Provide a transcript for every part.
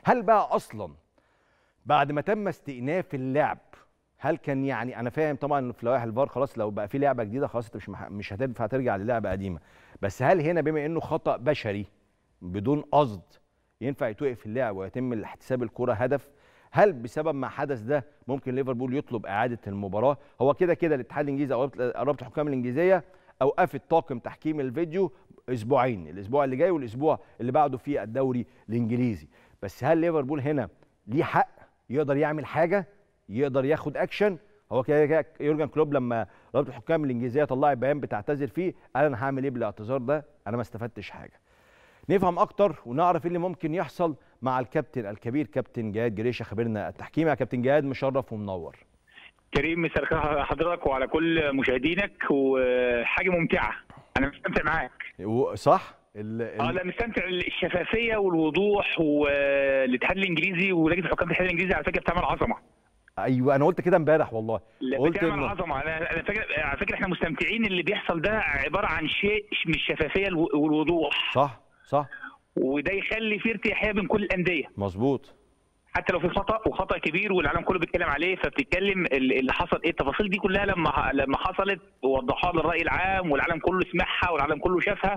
هل بقى اصلا بعد ما تم استئناف اللعب هل كان يعني انا فاهم طبعا في لوائح الفار خلاص لو بقى في لعبه جديده خلاص انت مش مح... مش هتنفع ترجع للعبه قديمه بس هل هنا بما انه خطا بشري بدون قصد ينفع يتوقف اللعب ويتم الاحتساب الكره هدف هل بسبب ما حدث ده ممكن ليفربول يطلب اعاده المباراه هو كده كده الاتحاد الانجليزي او رابطه الحكام الانجليزيه اوقفت طاقم تحكيم الفيديو اسبوعين الاسبوع اللي جاي والاسبوع اللي بعده في الدوري الانجليزي بس هل ليفربول هنا ليه حق يقدر يعمل حاجه يقدر ياخد اكشن هو كده كده يورجن كلوب لما رابطه الحكام الانجليزيه طلعت بيان بتعتذر فيه قال انا هعمل ايه بالاعتذار ده انا ما استفدتش حاجه نفهم اكتر ونعرف ايه اللي ممكن يحصل مع الكابتن الكبير كابتن جهاد جريشه خبيرنا التحكيم يا كابتن جهاد مشرف ومنور كريم مساء الخير على حضرتك وعلى كل مشاهدينك وحاجه ممتعه انا مستمتع معاك و- صح ال... ال... اه لا مستمتع الشفافيه والوضوح والاتحاد الانجليزي ولجنه الحكام في الاتحاد الانجليزي على فكره بتعمل عظمه ايوه انا قلت كده امبارح والله لا قلت بتعمل إنه- عظمه انا انا فاكر على فكره احنا مستمتعين اللي بيحصل ده عباره عن شيء من الشفافيه الو- والوضوح صح صح وده يخلي في ارتياحيه بين كل الانديه مظبوط حتى لو في خطا وخطا كبير والعالم كله بيتكلم عليه فبتتكلم ال- اللي حصل ايه التفاصيل دي كلها لما لما حصلت ووضحوها للراي العام والعالم كله سمعها والعالم كله شافها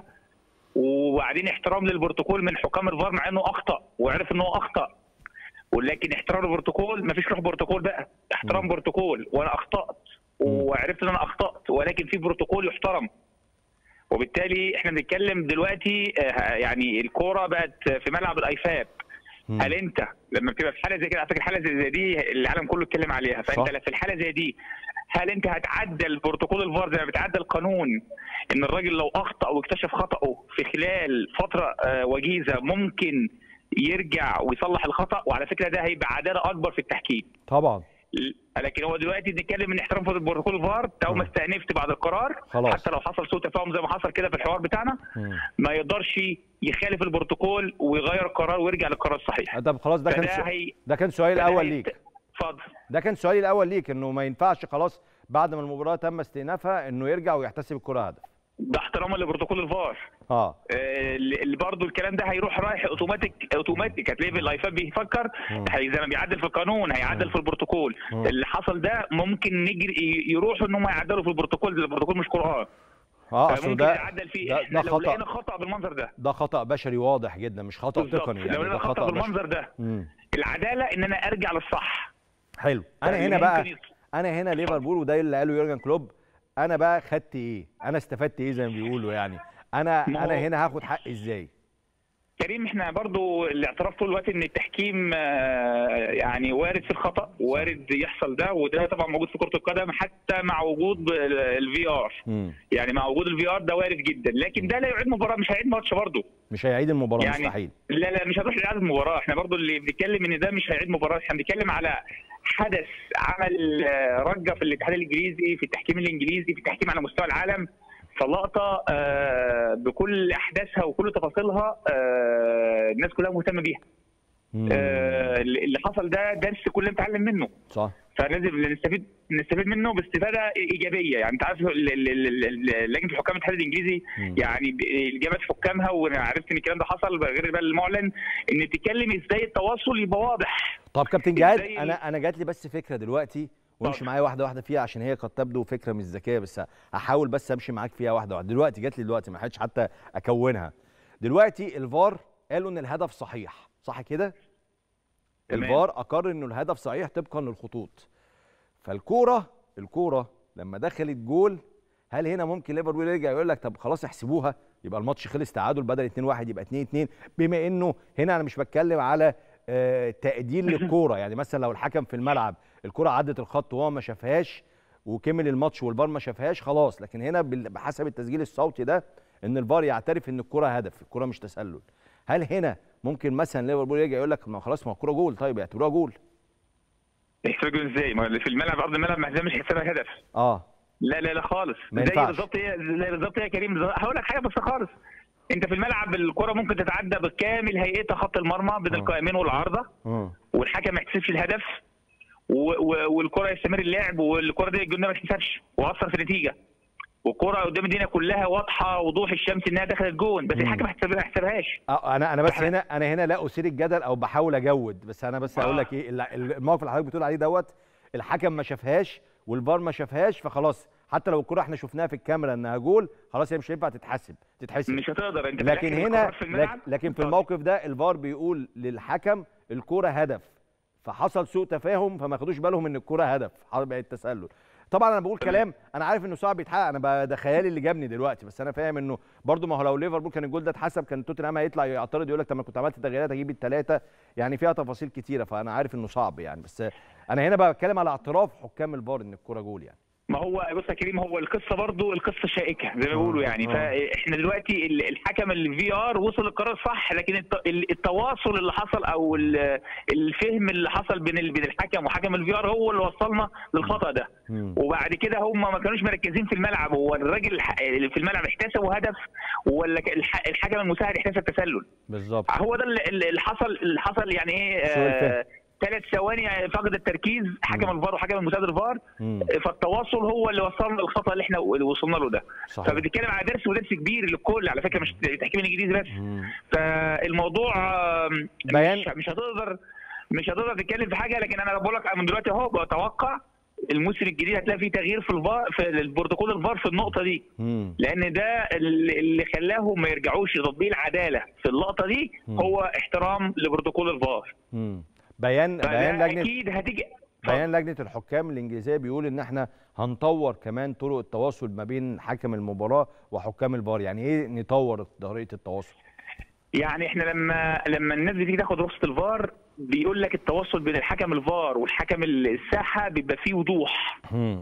وبعدين احترام للبروتوكول من حكام الفار مع انه اخطا وعرف انه اخطا ولكن احترام البروتوكول ما فيش روح بروتوكول بقى احترام بروتوكول وانا اخطات وعرفت ان انا اخطات ولكن في بروتوكول يحترم وبالتالي احنا بنتكلم دلوقتي آه، يعني الكوره بقت في ملعب الايفاب مم. هل انت لما بتبقى في حاله زي كده على فكره حاله زي زي دي العالم كله اتكلم عليها فانت صح. في الحاله زي دي هل انت هتعدل بروتوكول الفار زي ما بتعدل القانون ان الراجل لو اخطا واكتشف خطاه في خلال فتره آه، وجيزه ممكن يرجع ويصلح الخطا وعلى فكره ده هيبقى عداله اكبر في التحكيم طبعا لكن هو دلوقتي بنتكلم من احترام بروتوكول الفار تو ما استأنفت بعد القرار خلاص. حتى لو حصل سوء تفاهم زي ما حصل كده في الحوار بتاعنا مم. ما يقدرش يخالف البروتوكول ويغير القرار ويرجع للقرار الصحيح طب خلاص ده كان فده سو... هي- ده كان سؤالي فده الاول هي- ليك اتفضل ده كان سؤالي الاول ليك انه ما ينفعش خلاص بعد ما المباراه تم استئنافها انه يرجع ويحتسب الكره هدف ده احتراما لبروتوكول الفار اه آه، اللي برضه الكلام ده هيروح رايح اوتوماتيك اوتوماتيك هتلاقي في الايفاب بيفكر مم. هي زي ما بيعدل في القانون هيعدل في البروتوكول مم. اللي حصل ده ممكن نجري يروحوا ان هم يعدلوا في البروتوكول البروتوكول مش قران اه اصل فممكن ده يعدل فيه ده, احنا ده لو لقينا خطا خطا بالمنظر ده ده خطا بشري واضح جدا مش خطا بالظبط. تقني لو يعني لقينا ده خطا خطا بشري بالمنظر ده مم. العداله ان انا ارجع للصح حلو انا يعني هنا بقى ممكن يص- انا هنا ليفربول وده اللي قاله يورجن كلوب انا بقى خدت ايه انا استفدت ايه زي ما بيقولوا يعني انا ما هو- انا هنا هاخد حقي ازاي كريم احنا برضو الاعتراف طول الوقت ان التحكيم آه، يعني وارد في الخطا وارد يحصل ده وده طبعا موجود في كره القدم حتى مع وجود الفي ار مم. يعني مع وجود الفي ار ده وارد جدا لكن ده لا يعيد مباراه مش هيعيد ماتش برضه مش هيعيد المباراه يعني مستحيل لا لا مش هنروح لاعاده المباراه احنا برضو اللي بنتكلم ان ده مش هيعيد مباراه احنا بنتكلم على حدث عمل آه، رجه في الاتحاد الانجليزي في التحكيم الانجليزي في التحكيم على مستوى العالم فلقطه آه، بكل احداثها وكل تفاصيلها آه، الناس كلها مهتمه بيها مم. آه، اللي حصل ده درس كلنا نتعلم منه صح فلازم نستفيد نستفيد منه باستفاده ايجابيه يعني انت عارف ال- ال- ال- ال- لجنه الحكام الاتحاد الانجليزي مم. يعني ب- جابت حكامها وانا عرفت ان الكلام ده حصل غير بقى المعلن ان تتكلم ازاي التواصل يبقى واضح طب كابتن جهاد إزاي- انا انا جات لي بس فكره دلوقتي وامشي اتفضل. معايا واحده واحده فيها عشان هي قد تبدو فكره مش ذكيه بس هحاول بس امشي معاك فيها واحده واحده دلوقتي جات لي دلوقتي ما لحقتش حتى اكونها دلوقتي الفار قالوا ان الهدف صحيح صح كده تمام. الفار اقر انه الهدف صحيح طبقا للخطوط فالكوره الكوره لما دخلت جول هل هنا ممكن ليفربول يرجع يقول لك طب خلاص احسبوها يبقى الماتش خلص تعادل بدل 2 1 يبقى 2 2 بما انه هنا انا مش بتكلم على آه، تقدير للكوره يعني مثلا لو الحكم في الملعب الكوره عدت الخط وهو ما شافهاش وكمل الماتش والفار ما شافهاش خلاص لكن هنا بال- بحسب التسجيل الصوتي ده ان الفار يعترف ان الكوره هدف الكوره مش تسلل هل هنا ممكن مثلا ليفربول يرجع يقول لك ما خلاص ما الكوره جول طيب يعتبروها جول يحسبوا ازاي؟ ما اللي في الملعب ارض الملعب ما ده مش حسابها هدف اه لا لا لا خالص ما زي ينفعش. بالظبط هي زي بالظبط يا كريم بالظبط. هقول لك حاجه بس خالص انت في الملعب الكره ممكن تتعدى بكامل هيئتها خط المرمى بين آه. القائمين والعارضه امم والحكم ما يحتسبش الهدف و- و- والكره يستمر اللعب والكره دي الجون ده ما تحسبش واثر في النتيجه والكره قدام الدنيا كلها واضحه وضوح الشمس انها دخلت جون بس مم. الحكم ما حسب- ما حسبهاش اه انا انا بس إحنا- هنا انا هنا لا اثير الجدل او بحاول اجود بس انا بس اقول آه. لك ايه الل- الموقف اللي حضرتك بتقول عليه دوت الحكم ما شافهاش والفار ما شافهاش فخلاص حتى لو الكره احنا شفناها في الكاميرا انها جول خلاص هي مش هينفع تتحسب تتحسب مش هتقدر انت في لكن الآخر هنا القرار في الملعب لك- لكن في اتفضل. الموقف ده الفار بيقول للحكم الكره هدف فحصل سوء تفاهم فما خدوش بالهم ان الكره هدف بقت تسلل طبعا انا بقول تمام. كلام انا عارف انه صعب يتحقق انا بقى ده خيالي اللي جابني دلوقتي بس انا فاهم انه برضو ما هو لو ليفربول كان الجول ده اتحسب كان توتنهام هيطلع يعترض يقول لك طب ما كنت عملت تغييرات اجيب الثلاثه يعني فيها تفاصيل كتيره فانا عارف انه صعب يعني بس انا هنا بتكلم على اعتراف حكام الفار ان الكره جول يعني ما هو بص يا كريم هو القصه برضو القصه شائكه زي ما بيقولوا يعني آه. فاحنا دلوقتي ال- الحكم الفي ار وصل للقرار صح لكن الت- ال- التواصل اللي حصل او ال- الفهم اللي حصل بين ال- بين الحكم وحكم الفي ار هو اللي وصلنا للخطا ده مم. وبعد كده هم ما كانوش مركزين في الملعب هو الراجل الح- اللي في الملعب احتسبوا هدف ولا ك- الح- الحكم المساعد احتسب تسلل بالظبط هو ده اللي- اللي حصل اللي حصل يعني ايه سوء الفهم. ثلاث ثواني فقد التركيز حكم مم. الفار وحكم المساعد الفار مم. فالتواصل هو اللي وصلنا للخطا اللي احنا اللي وصلنا له ده صحيح فبنتكلم على درس ودرس كبير للكل على فكره مش التحكيم الانجليزي بس مم. فالموضوع آم، بيان- مش, مش هتقدر مش هتقدر تتكلم في حاجه لكن انا بقول لك من دلوقتي اهو بتوقع الموسم الجديد هتلاقي فيه تغيير في الفار في البروتوكول الفار في النقطه دي مم. لان ده اللي اللي خلاهم ما يرجعوش لتطبيق العداله في اللقطه دي مم. هو احترام لبروتوكول الفار مم. بيان بيان فده لجنه اكيد هتيجي بيان لجنه الحكام الانجليزيه بيقول ان احنا هنطور كمان طرق التواصل ما بين حكم المباراه وحكام الفار يعني ايه نطور طريقه التواصل يعني احنا لما لما الناس بتيجي تاخد رخصه الفار بيقول لك التواصل بين الحكم الفار والحكم الساحه بيبقى فيه وضوح مم.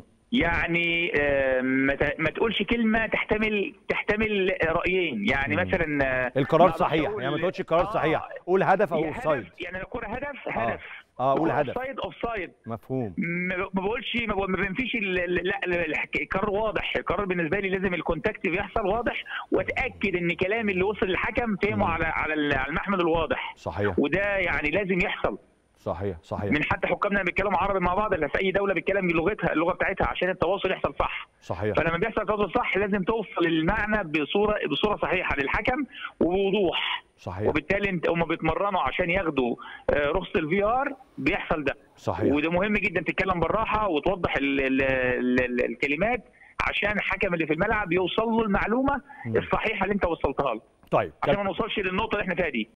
يعني آه، ما ت- ما تقولش كلمه تحتمل تحتمل رايين يعني مم. مثلا آه، القرار ما صحيح أقدرش يعني ما أقول- تقولش القرار آه، صحيح قول هدف او يا اوفسايد هدف يعني لو الكوره هدف هدف اه قول هدف اوفسايد اوفسايد مفهوم ما ما بقولش ما ما بنفيش ال- ال- لا ال- الحك- القرار واضح القرار بالنسبه لي لازم الكونتاكت بيحصل واضح واتاكد ان كلامي اللي وصل للحكم فهمه مم. على على ال- على المحمل الواضح صحيح وده يعني لازم يحصل صحيح صحيح من حتى حكامنا بيتكلموا عربي مع بعض اللي في اي دوله بيتكلم بلغتها اللغه بتاعتها عشان التواصل يحصل صح صحيح فلما بيحصل تواصل صح لازم توصل المعنى بصوره بصوره صحيحه للحكم وبوضوح صحيح وبالتالي انت هم بيتمرنوا عشان ياخدوا آه، رخصه الفي ار بيحصل ده صحيح وده مهم جدا تتكلم بالراحه وتوضح ال ال ال ال الكلمات عشان الحكم اللي في الملعب يوصل له المعلومه مم. الصحيحه اللي انت وصلتها له طيب عشان ما نوصلش للنقطه اللي احنا فيها دي